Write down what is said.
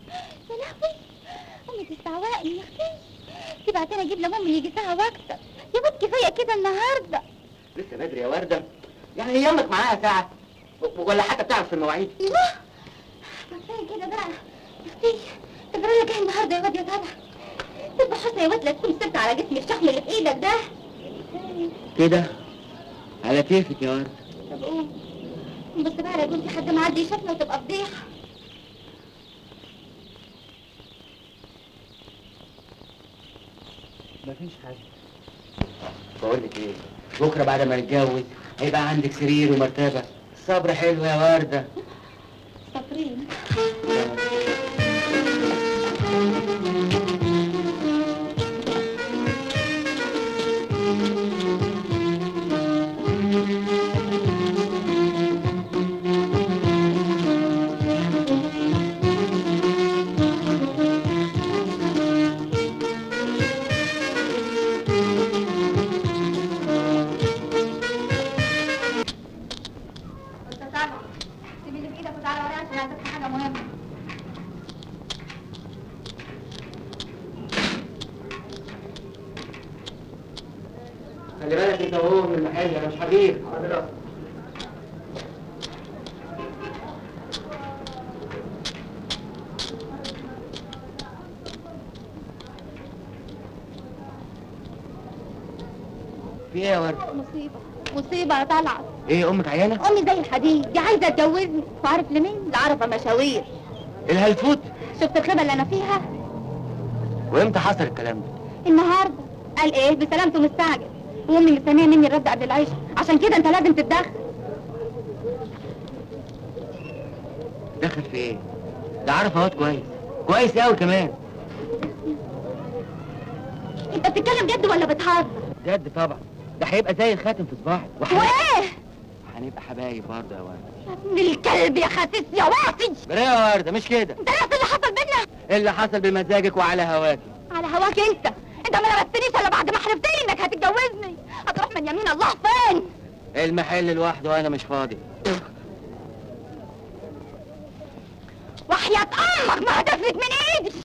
يا لهوي امي تستعوقني يا اختي تبعتني اجيب لماما يجي ساعه واكتر يا بنت كفايه كده النهارده لسه بدري يا ورده يعني هي امك معاها ساعه و- ولا حتى بتعرف في المواعيد الله طب كفايه كده بقى يا اختي تجرى لك ايه النهارده يا واد يا جدع تبقى حسنه يا واد لا تكون سبت على جسمي الشحم اللي في ايدك ده كده على كيفك يا ورده طب قوم بس بقى لا يكون في حد معدي يشوفنا وتبقى فضيحه مفيش حاجه بقول لك ايه بكره بعد ما نتجوز هيبقى عندك سرير ومرتبه الصبر حلو يا ورده صابرين انت طالع سيب اللي في ايدك وتعالى ورايا عشان عايزك في حاجه مهمه خلي بالك انت وهو من المحل انا مش حبيب في ايه يا ورده مصيبه مصيبه يا طلعت ايه امك عيانه امي زي الحديد دي عايزه تجوزني وعارف لمين لعرفه مشاوير الهلفوت شفت الخيبه اللي انا فيها وامتى حصل الكلام ده النهارده قال ايه بسلامته مستعجل وامي مستنيه مني الرد قبل العيش عشان كده انت لازم تتدخل دخل في ايه ده عارف اهوت كويس كويس قوي كمان انت بتتكلم جد ولا بتهزر جد طبعا ده هيبقى زي الخاتم في صباعك وهن- وايه هنبقى حبايب برضه يا ورده يا ابن الكلب يا خسيس يا واطي بريه يا ورده مش كده انت عرفت اللي حصل بينا اللي حصل بمزاجك وعلى هواكي على هواك انت انت ما لمستنيش الا بعد ما حلفتني انك هتتجوزني هتروح من يمين الله فين المحل لوحده وانا مش فاضي وحياة امك ما هتفلت من ايدي